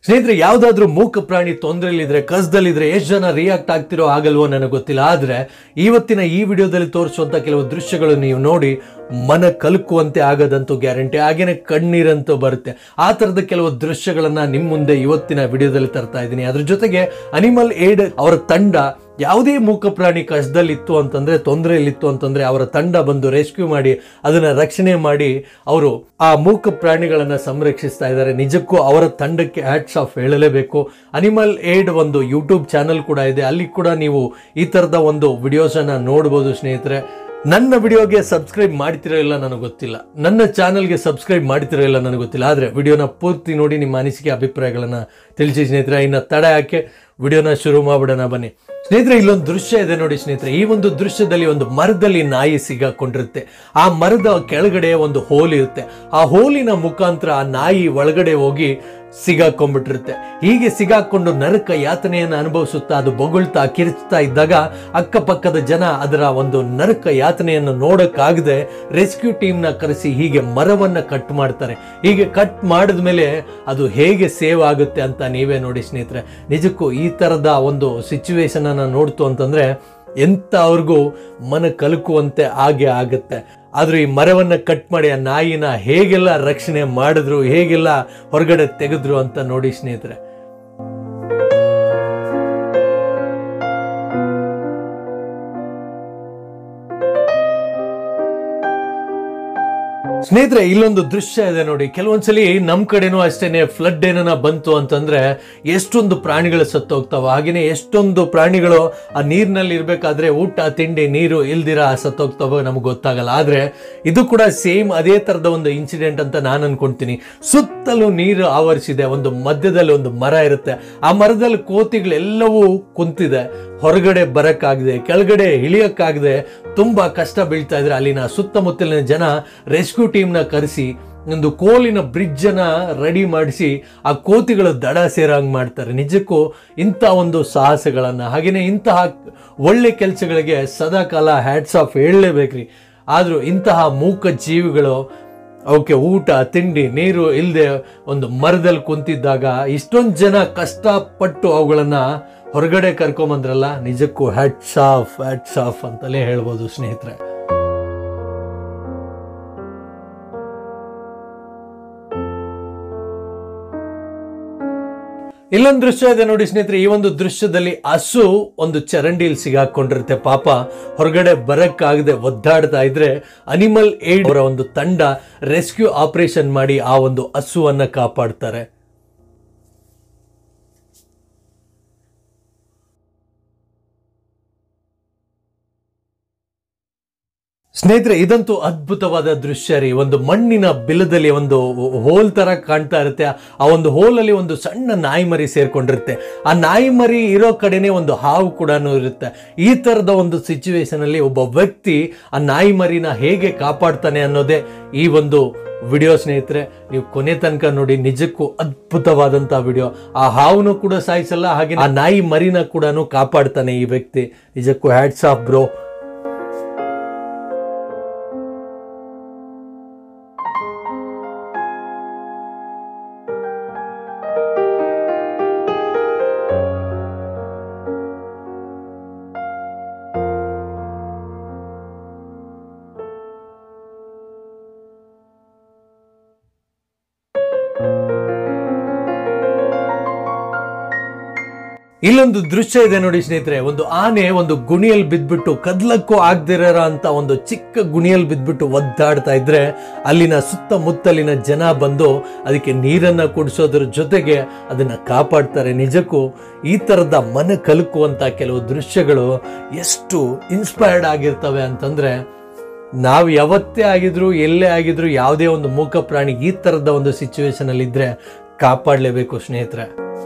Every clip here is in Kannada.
ಸ್ನೇಹಿತರೆ ಯಾವ್ದಾದ್ರು ಮೂಕ ಪ್ರಾಣಿ ತೊಂದರೆಲಿದ್ರೆ ಕಸದಲ್ಲಿದ್ರೆ ಎಷ್ಟು ಜನ ರಿಯಾಕ್ಟ್ ಆಗ್ತಿರೋ ಆಗಲ್ವೋ ನನಗೆ ಗೊತ್ತಿಲ್ಲ ಆದ್ರೆ ಇವತ್ತಿನ ಈ ವಿಡಿಯೋದಲ್ಲಿ ತೋರಿಸುವಂತ ಕೆಲವು ದೃಶ್ಯಗಳು ನೀವು ನೋಡಿ ಮನ ಕಲಕುವಂತೆ ಆಗದಂತೂ ಗ್ಯಾರಂಟಿ ಹಾಗೇನೆ ಕಣ್ಣೀರಂತೂ ಬರುತ್ತೆ ಆ ತರದ ಕೆಲವು ದೃಶ್ಯಗಳನ್ನ ನಿಮ್ಮ ಮುಂದೆ ಇವತ್ತಿನ ವಿಡಿಯೋದಲ್ಲಿ ತರ್ತಾ ಇದ್ದೀನಿ ಅದ್ರ ಜೊತೆಗೆ ಅನಿಮಲ್ ಏಡ್ ಅವರ ತಂಡ ಯಾವುದೇ ಮೂಕ ಪ್ರಾಣಿ ಕಷ್ಟದಲ್ಲಿತ್ತು ಅಂತಂದ್ರೆ ತೊಂದರೆಯಲ್ಲಿತ್ತು ಅಂತಂದ್ರೆ ಅವರ ತಂಡ ಬಂದು ರೆಸ್ಕ್ಯೂ ಮಾಡಿ ಅದನ್ನ ರಕ್ಷಣೆ ಮಾಡಿ ಅವರು ಆ ಮೂಕ ಪ್ರಾಣಿಗಳನ್ನ ಸಂರಕ್ಷಿಸ್ತಾ ಇದ್ದಾರೆ ನಿಜಕ್ಕೂ ಅವರ ತಂಡಕ್ಕೆ ಹ್ಯಾಟ್ಸ್ ಆಫ್ ಹೇಳಲೇಬೇಕು ಅನಿಮಲ್ ಏಡ್ ಒಂದು ಯೂಟ್ಯೂಬ್ ಚಾನಲ್ ಕೂಡ ಇದೆ ಅಲ್ಲಿ ಕೂಡ ನೀವು ಈ ತರದ ಒಂದು ವಿಡಿಯೋಸ್ ಅನ್ನ ನೋಡಬಹುದು ಸ್ನೇಹಿತರೆ ನನ್ನ ವಿಡಿಯೋಗೆ ಸಬ್ಸ್ಕ್ರೈಬ್ ಮಾಡ್ತಿರೋ ಇಲ್ಲ ನನಗೆ ಗೊತ್ತಿಲ್ಲ ನನ್ನ ಚಾನಲ್ಗೆ ಸಬ್ಸ್ಕ್ರೈಬ್ ಮಾಡ್ತಿರೋ ಇಲ್ಲ ನನಗೆ ಗೊತ್ತಿಲ್ಲ ಆದರೆ ವಿಡಿಯೋನ ಪೂರ್ತಿ ನೋಡಿ ನಿಮ್ಮ ಅನಿಸಿಕೆ ಅಭಿಪ್ರಾಯಗಳನ್ನು ತಿಳಿಸಿ ಸ್ನೇಹಿತರೆ ಇನ್ನು ತಡ ಯಾಕೆ ವಿಡಿಯೋನ ಶುರು ಮಾಡ್ಬಿಡೋಣ ಬನ್ನಿ ಸ್ನೇಹಿತರೆ ಇಲ್ಲೊಂದು ದೃಶ್ಯ ಇದೆ ನೋಡಿ ಸ್ನೇಹಿತರೆ ಈ ಒಂದು ದೃಶ್ಯದಲ್ಲಿ ಒಂದು ಮರದಲ್ಲಿ ನಾಯಿ ಸಿಗಾಕೊಂಡಿರುತ್ತೆ ಆ ಮರದ ಕೆಳಗಡೆ ಒಂದು ಹೋಲ್ ಇರುತ್ತೆ ಆ ಹೋಲಿನ ಮುಖಾಂತರ ಆ ನಾಯಿ ಒಳಗಡೆ ಹೋಗಿ ಸಿಗಾಕೊಂಡ್ಬಿಟ್ಟಿರುತ್ತೆ ಹೀಗೆ ಸಿಗಾಕೊಂಡು ನರಕ ಯಾತನೆಯನ್ನು ಅನುಭವಿಸುತ್ತಾ ಅದು ಬೊಗಳ್ತಾ ಕಿರ್ಚ್ತಾ ಇದ್ದಾಗ ಅಕ್ಕಪಕ್ಕದ ಜನ ಅದರ ಒಂದು ನರಕ ಯಾತನೆಯನ್ನು ನೋಡಕ್ಕಾಗದೆ ರೆಸ್ಕ್ಯೂ ಟೀಮ್ನ ಕರೆಸಿ ಹೀಗೆ ಮರವನ್ನ ಕಟ್ ಮಾಡ್ತಾರೆ ಹೀಗೆ ಕಟ್ ಮಾಡಿದ ಮೇಲೆ ಅದು ಹೇಗೆ ಸೇವ್ ಆಗುತ್ತೆ ಅಂತ ನೀವೇ ನೋಡಿ ಸ್ನೇಹಿತರೆ ನಿಜಕ್ಕೂ ಈ ತರದ ಒಂದು ಸಿಚುವೇಶನ್ ಅನ್ನ ನೋಡ್ತು ಅಂತಂದ್ರೆ ಎಂತ ಅವ್ರಿಗೂ ಮನ ಕಲಕುವಂತೆ ಹಾಗೆ ಆಗುತ್ತೆ ಆದ್ರೆ ಈ ಮರವನ್ನ ಕಟ್ ಮಾಡಿ ಆ ನಾಯಿನ ಹೇಗೆಲ್ಲ ರಕ್ಷಣೆ ಮಾಡಿದ್ರು ಹೇಗೆಲ್ಲ ಹೊರಗಡೆ ತೆಗೆದ್ರು ಅಂತ ನೋಡಿ ಸ್ನೇಹಿತರೆ ಸ್ನೇಹಿತರೆ ಇಲ್ಲೊಂದು ದೃಶ್ಯ ಇದೆ ನೋಡಿ ಕೆಲವೊಂದ್ಸಲಿ ನಮ್ ಕಡೆನೂ ಅಷ್ಟೇನೆ ಫ್ಲಡ್ ಏನನ ಬಂತು ಅಂತಂದ್ರೆ ಎಷ್ಟೊಂದು ಪ್ರಾಣಿಗಳು ಸತ್ತೋಗ್ತಾವ ಹಾಗೇನೆ ಎಷ್ಟೊಂದು ಪ್ರಾಣಿಗಳು ಆ ನೀರಿನಲ್ಲಿ ಇರ್ಬೇಕಾದ್ರೆ ಊಟ ತಿಂಡಿ ನೀರು ಇಲ್ದಿರ ಸತ್ತೋಗ್ತಾವ ನಮ್ಗೆ ಗೊತ್ತಾಗಲ್ಲ ಆದ್ರೆ ಇದು ಕೂಡ ಸೇಮ್ ಅದೇ ತರದ ಒಂದು ಇನ್ಸಿಡೆಂಟ್ ಅಂತ ನಾನು ಅನ್ಕೊಂತೀನಿ ಸುತ್ತಲೂ ನೀರು ಆವರಿಸಿದೆ ಒಂದು ಮಧ್ಯದಲ್ಲಿ ಒಂದು ಮರ ಇರುತ್ತೆ ಆ ಮರದಲ್ಲಿ ಕೋತಿಗಳೆಲ್ಲವೂ ಕುಂತಿದೆ ಹೊರಗಡೆ ಬರಕ್ಕಾಗದೆ ಕೆಳಗಡೆ ಇಳಿಯಕ್ಕಾಗದೆ ತುಂಬಾ ಕಷ್ಟ ಬೀಳ್ತಾ ಇದ್ರೆ ಅಲ್ಲಿನ ಸುತ್ತಮುತ್ತಲಿನ ಜನ ರೆಸ್ಕ್ಯೂ ಟೀಮ್ನ ಕರೆಸಿ ಒಂದು ಕೋಲಿನ ಬ್ರಿಡ್ಜ್ ಅನ್ನ ರೆಡಿ ಮಾಡಿಸಿ ಆ ಕೋತಿಗಳು ದಡ ಸೇರಂಗ್ ಮಾಡ್ತಾರೆ ನಿಜಕ್ಕೂ ಇಂಥ ಒಂದು ಸಾಹಸಗಳನ್ನ ಹಾಗೇನೆ ಇಂತಹ ಒಳ್ಳೆ ಕೆಲಸಗಳಿಗೆ ಸದಾ ಕಾಲ ಹ್ಯಾಟ್ಸ್ ಆಫ್ ಹೇಳಲೇಬೇಕ್ರಿ ಆದ್ರೂ ಇಂತಹ ಮೂಕ ಜೀವಿಗಳು ಅವಕ್ಕೆ ಊಟ ತಿಂಡಿ ನೀರು ಇಲ್ಲದೆ ಒಂದು ಮರದಲ್ಲಿ ಕುಂತಿದ್ದಾಗ ಇಷ್ಟೊಂದು ಜನ ಕಷ್ಟಪಟ್ಟು ಅವುಗಳನ್ನ ಹೊರಗಡೆ ಕರ್ಕೊಂಬಂದ್ರಲ್ಲ ನಿಜಕ್ಕೂ ಹ್ಯಾಟ್ಸ್ ಆಫ್ ಹ್ಯಾಟ್ಸ್ ಆಫ್ ಅಂತಲೇ ಹೇಳ್ಬೋದು ಸ್ನೇಹಿತರೆ ಇಲ್ಲೊಂದು ದೃಶ್ಯ ಇದೆ ನೋಡಿ ಸ್ನೇಹಿತರೆ ಈ ಒಂದು ದೃಶ್ಯದಲ್ಲಿ ಹಸು ಒಂದು ಚರಂಡಿಯಲ್ಲಿ ಸಿಗಾಕೊಂಡಿರುತ್ತೆ ಪಾಪ ಹೊರಗಡೆ ಬರಕ್ಕಾಗದೆ ಒದ್ದಾಡ್ತಾ ಇದ್ರೆ ಅನಿಮಲ್ ಏಡ್ ಅವರ ಒಂದು ತಂಡ ರೆಸ್ಕ್ಯೂ ಆಪರೇಷನ್ ಮಾಡಿ ಆ ಒಂದು ಹಸುವನ್ನ ಕಾಪಾಡ್ತಾರೆ ಸ್ನೇಹಿತರೆ ಇದಂತೂ ಅದ್ಭುತವಾದ ದೃಶ್ಯ ರೀ ಒಂದು ಮಣ್ಣಿನ ಬಿಲದಲ್ಲಿ ಒಂದು ಹೋಲ್ ತರ ಕಾಣ್ತಾ ಇರುತ್ತೆ ಆ ಒಂದು ಹೋಲಲ್ಲಿ ಒಂದು ಸಣ್ಣ ನಾಯಿ ಮರಿ ಸೇರ್ಕೊಂಡಿರುತ್ತೆ ಆ ನಾಯಿ ಮರಿ ಇರೋ ಕಡೆನೆ ಒಂದು ಹಾವು ಕೂಡ ಇರುತ್ತೆ ಈ ತರದ ಒಂದು ಸಿಚುವೇಶನ್ ಅಲ್ಲಿ ಒಬ್ಬ ವ್ಯಕ್ತಿ ಆ ನಾಯಿ ಮರಿನ ಹೇಗೆ ಕಾಪಾಡ್ತಾನೆ ಅನ್ನೋದೇ ಈ ಒಂದು ವಿಡಿಯೋ ಸ್ನೇಹಿತರೆ ನೀವು ಕೊನೆ ತನಕ ನೋಡಿ ನಿಜಕ್ಕೂ ಅದ್ಭುತವಾದಂತಹ ವಿಡಿಯೋ ಆ ಹಾವುನು ಕೂಡ ಸಾಯಿಸಲ್ಲ ಹಾಗೆ ಆ ನಾಯಿ ಮರಿನ ಕೂಡ ಕಾಪಾಡ್ತಾನೆ ಈ ವ್ಯಕ್ತಿ ನಿಜಕ್ಕೂ ಹ್ಯಾಟ್ಸ್ ಆಫ್ ಬ್ರೋ ಇಲ್ಲೊಂದು ದೃಶ್ಯ ಇದೆ ನೋಡಿ ಸ್ನೇಹಿತರೆ ಒಂದು ಆನೆ ಒಂದು ಗುಣಿಯಲ್ಲಿ ಬಿದ್ಬಿಟ್ಟು ಕದ್ಲಕ್ಕೂ ಆಗದಿರೋ ಅಂತ ಒಂದು ಚಿಕ್ಕ ಗುಣಿಯಲ್ಲಿ ಬಿದ್ಬಿಟ್ಟು ಒದ್ದಾಡ್ತಾ ಇದ್ರೆ ಅಲ್ಲಿನ ಸುತ್ತಮುತ್ತಲಿನ ಜನ ಬಂದು ಅದಕ್ಕೆ ನೀರನ್ನ ಕುಡಿಸೋದ್ರ ಜೊತೆಗೆ ಅದನ್ನ ಕಾಪಾಡ್ತಾರೆ ನಿಜಕ್ಕೂ ಈ ತರದ ಮನ ಕಲಕುವಂತ ಕೆಲವು ದೃಶ್ಯಗಳು ಎಷ್ಟು ಇನ್ಸ್ಪೈರ್ಡ್ ಆಗಿರ್ತವೆ ಅಂತಂದ್ರೆ ನಾವು ಯಾವತ್ತೇ ಆಗಿದ್ರು ಎಲ್ಲೇ ಆಗಿದ್ರು ಯಾವುದೇ ಒಂದು ಮೂಕ ಪ್ರಾಣಿ ಈ ತರದ ಒಂದು ಸಿಚುವೇಶನ್ ಅಲ್ಲಿ ಇದ್ರೆ ಕಾಪಾಡಲೇಬೇಕು ಸ್ನೇಹಿತರೆ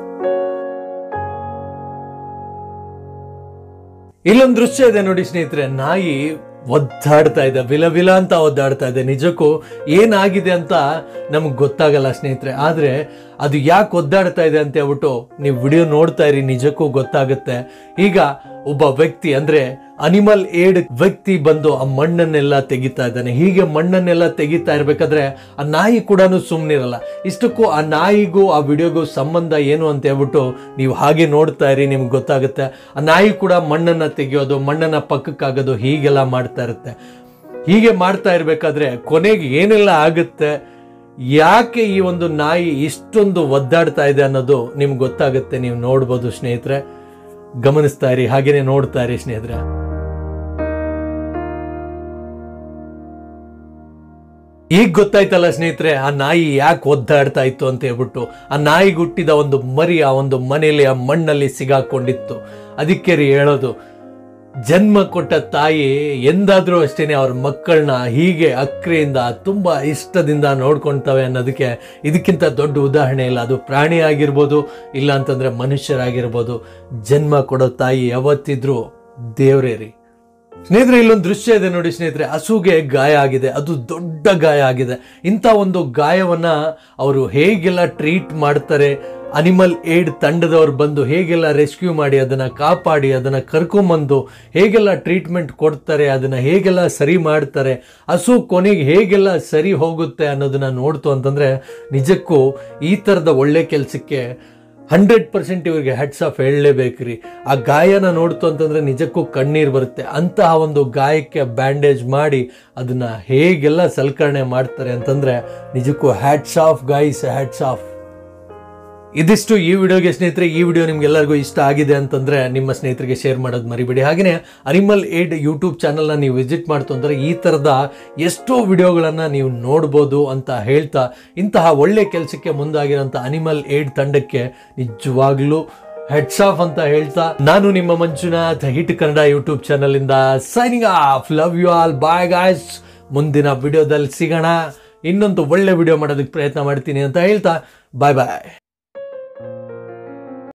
ಇಲ್ಲೊಂದು ದೃಶ್ಯ ಇದೆ ನೋಡಿ ಸ್ನೇಹಿತರೆ ನಾಯಿ ಒದ್ದಾಡ್ತಾ ಇದೆ ವಿಲ ವಿಲ ಅಂತ ಒದ್ದಾಡ್ತಾ ಇದೆ ನಿಜಕ್ಕೂ ಏನಾಗಿದೆ ಅಂತ ನಮಗೆ ಗೊತ್ತಾಗಲ್ಲ ಸ್ನೇಹಿತರೆ ಆದ್ರೆ ಅದು ಯಾಕೆ ಒದ್ದಾಡ್ತಾ ಇದೆ ಅಂತ ಹೇಳ್ಬಿಟ್ಟು ನೀವು ವಿಡಿಯೋ ನೋಡ್ತಾ ಇರಿ ನಿಜಕ್ಕೂ ಗೊತ್ತಾಗುತ್ತೆ ಈಗ ಒಬ್ಬ ವ್ಯಕ್ತಿ ಅಂದ್ರೆ ಅನಿಮಲ್ ಏಡ್ ವ್ಯಕ್ತಿ ಬಂದು ಆ ಮಣ್ಣನ್ನೆಲ್ಲ ತೆಗಿತಾ ಇದ್ದಾನೆ ಹೀಗೆ ಮಣ್ಣನ್ನೆಲ್ಲ ತೆಗಿತಾ ಇರ್ಬೇಕಾದ್ರೆ ಆ ನಾಯಿ ಕೂಡ ಸುಮ್ಮನಿರಲ್ಲ ಇಷ್ಟಕ್ಕೂ ಆ ನಾಯಿಗೂ ಆ ವಿಡಿಯೋಗೂ ಸಂಬಂಧ ಏನು ಅಂತ ಹೇಳ್ಬಿಟ್ಟು ನೀವು ಹಾಗೆ ನೋಡ್ತಾ ಇರಿ ನಿಮ್ಗೆ ಗೊತ್ತಾಗುತ್ತೆ ಆ ನಾಯಿ ಕೂಡ ಮಣ್ಣನ್ನ ತೆಗೆಯೋದು ಮಣ್ಣನ್ನ ಪಕ್ಕಕ್ಕಾಗೋದು ಹೀಗೆಲ್ಲ ಮಾಡ್ತಾ ಇರುತ್ತೆ ಹೀಗೆ ಮಾಡ್ತಾ ಇರ್ಬೇಕಾದ್ರೆ ಕೊನೆಗೆ ಏನೆಲ್ಲ ಆಗುತ್ತೆ ಯಾಕೆ ಈ ಒಂದು ನಾಯಿ ಇಷ್ಟೊಂದು ಒದ್ದಾಡ್ತಾ ಇದೆ ಅನ್ನೋದು ನಿಮ್ಗೆ ಗೊತ್ತಾಗುತ್ತೆ ನೀವು ನೋಡ್ಬೋದು ಸ್ನೇಹಿತರೆ ಗಮನಿಸ್ತಾ ಇರಿ ಹಾಗೇನೆ ನೋಡ್ತಾ ಇರಿ ಸ್ನೇಹಿತರೆ ಈಗ ಗೊತ್ತಾಯ್ತಲ್ಲ ಸ್ನೇಹಿತರೆ ಆ ನಾಯಿ ಯಾಕೆ ಒದ್ದಾಡ್ತಾ ಇತ್ತು ಅಂತ ಹೇಳ್ಬಿಟ್ಟು ಆ ನಾಯಿಗೆ ಹುಟ್ಟಿದ ಒಂದು ಮರಿ ಆ ಒಂದು ಮನೆಯಲ್ಲಿ ಆ ಮಣ್ಣಲ್ಲಿ ಸಿಗಾಕೊಂಡಿತ್ತು ಅದಕ್ಕೆ ರೀ ಹೇಳೋದು ಜನ್ಮ ಕೊಟ್ಟ ತಾಯಿ ಎಂದಾದ್ರೂ ಅಷ್ಟೇನೆ ಅವ್ರ ಮಕ್ಕಳನ್ನ ಹೀಗೆ ಅಕ್ರೆಯಿಂದ ತುಂಬಾ ಇಷ್ಟದಿಂದ ನೋಡ್ಕೊಳ್ತವೆ ಅನ್ನೋದಕ್ಕೆ ಇದಕ್ಕಿಂತ ದೊಡ್ಡ ಉದಾಹರಣೆ ಇಲ್ಲ ಅದು ಪ್ರಾಣಿ ಆಗಿರ್ಬೋದು ಇಲ್ಲ ಅಂತಂದ್ರೆ ಮನುಷ್ಯರಾಗಿರ್ಬೋದು ಜನ್ಮ ಕೊಡೋ ತಾಯಿ ಯಾವತ್ತಿದ್ರೂ ದೇವ್ರೇ ರೀ ಸ್ನೇಹಿತರೆ ಇಲ್ಲೊಂದು ದೃಶ್ಯ ಇದೆ ನೋಡಿ ಸ್ನೇಹಿತರೆ ಹಸುಗೆ ಗಾಯ ಆಗಿದೆ ಅದು ದೊಡ್ಡ ಗಾಯ ಆಗಿದೆ ಇಂಥ ಒಂದು ಗಾಯವನ್ನ ಅವರು ಹೇಗೆಲ್ಲ ಟ್ರೀಟ್ ಮಾಡ್ತಾರೆ ಅನಿಮಲ್ ಏಡ್ ತಂಡದವ್ರು ಬಂದು ಹೇಗೆಲ್ಲ ರೆಸ್ಕ್ಯೂ ಮಾಡಿ ಅದನ್ನ ಕಾಪಾಡಿ ಅದನ್ನ ಕರ್ಕೊಂಬಂದು ಹೇಗೆಲ್ಲ ಟ್ರೀಟ್ಮೆಂಟ್ ಕೊಡ್ತಾರೆ ಅದನ್ನ ಹೇಗೆಲ್ಲ ಸರಿ ಮಾಡ್ತಾರೆ ಹಸು ಕೊನೆಗೆ ಹೇಗೆಲ್ಲ ಸರಿ ಹೋಗುತ್ತೆ ಅನ್ನೋದನ್ನ ನೋಡ್ತು ಅಂತಂದ್ರೆ ನಿಜಕ್ಕೂ ಈ ಥರದ ಒಳ್ಳೆ ಕೆಲಸಕ್ಕೆ ಹಂಡ್ರೆಡ್ ಪರ್ಸೆಂಟ್ ಇವ್ರಿಗೆ ಹೆಡ್ಸ್ ಆಫ್ ಹೇಳಲೇಬೇಕ್ರಿ ಆ ಗಾಯನ ನೋಡ್ತು ಅಂತಂದ್ರೆ ನಿಜಕ್ಕೂ ಕಣ್ಣೀರು ಬರುತ್ತೆ ಅಂತಹ ಒಂದು ಗಾಯಕ್ಕೆ ಬ್ಯಾಂಡೇಜ್ ಮಾಡಿ ಅದನ್ನ ಹೇಗೆಲ್ಲ ಸಲಕರಣೆ ಮಾಡ್ತಾರೆ ಅಂತಂದ್ರೆ ನಿಜಕ್ಕೂ hats off guys hats off ಇದಿಷ್ಟು ಈ ವಿಡಿಯೋಗೆ ಸ್ನೇಹಿತರೆ ಈ ವಿಡಿಯೋ ನಿಮ್ಗೆಲ್ಲರಿಗೂ ಇಷ್ಟ ಆಗಿದೆ ಅಂತಂದ್ರೆ ನಿಮ್ಮ ಸ್ನೇಹಿತರಿಗೆ ಶೇರ್ ಮಾಡೋದು ಮರಿಬೇಡಿ ಹಾಗೆಯೇ ಅನಿಮಲ್ ಏಡ್ ಯೂಟ್ಯೂಬ್ ಚಾನಲ್ನ ನೀವು ವಿಸಿಟ್ ಮಾಡ್ತು ಅಂದರೆ ಈ ಥರದ ಎಷ್ಟೋ ವಿಡಿಯೋಗಳನ್ನು ನೀವು ನೋಡ್ಬೋದು ಅಂತ ಹೇಳ್ತಾ ಇಂತಹ ಒಳ್ಳೆ ಕೆಲಸಕ್ಕೆ ಮುಂದಾಗಿರೋಂಥ ಅನಿಮಲ್ ಏಡ್ ತಂಡಕ್ಕೆ ನಿಜವಾಗ್ಲೂ ಹೆಡ್ಸ್ ಆಫ್ ಅಂತ ಹೇಳ್ತಾ ನಾನು ನಿಮ್ಮ Manjunath hit Kannada YouTube channel ಇಂದ signing off love you all bye guys ಮುಂದಿನ ವಿಡಿಯೋದಲ್ಲಿ ಸಿಗೋಣ ಇನ್ನೊಂದು ಒಳ್ಳೆ ವಿಡಿಯೋ ಮಾಡೋದಕ್ಕೆ ಪ್ರಯತ್ನ ಮಾಡ್ತೀನಿ ಅಂತ ಹೇಳ್ತಾ ಬಾಯ್ ಬಾಯ್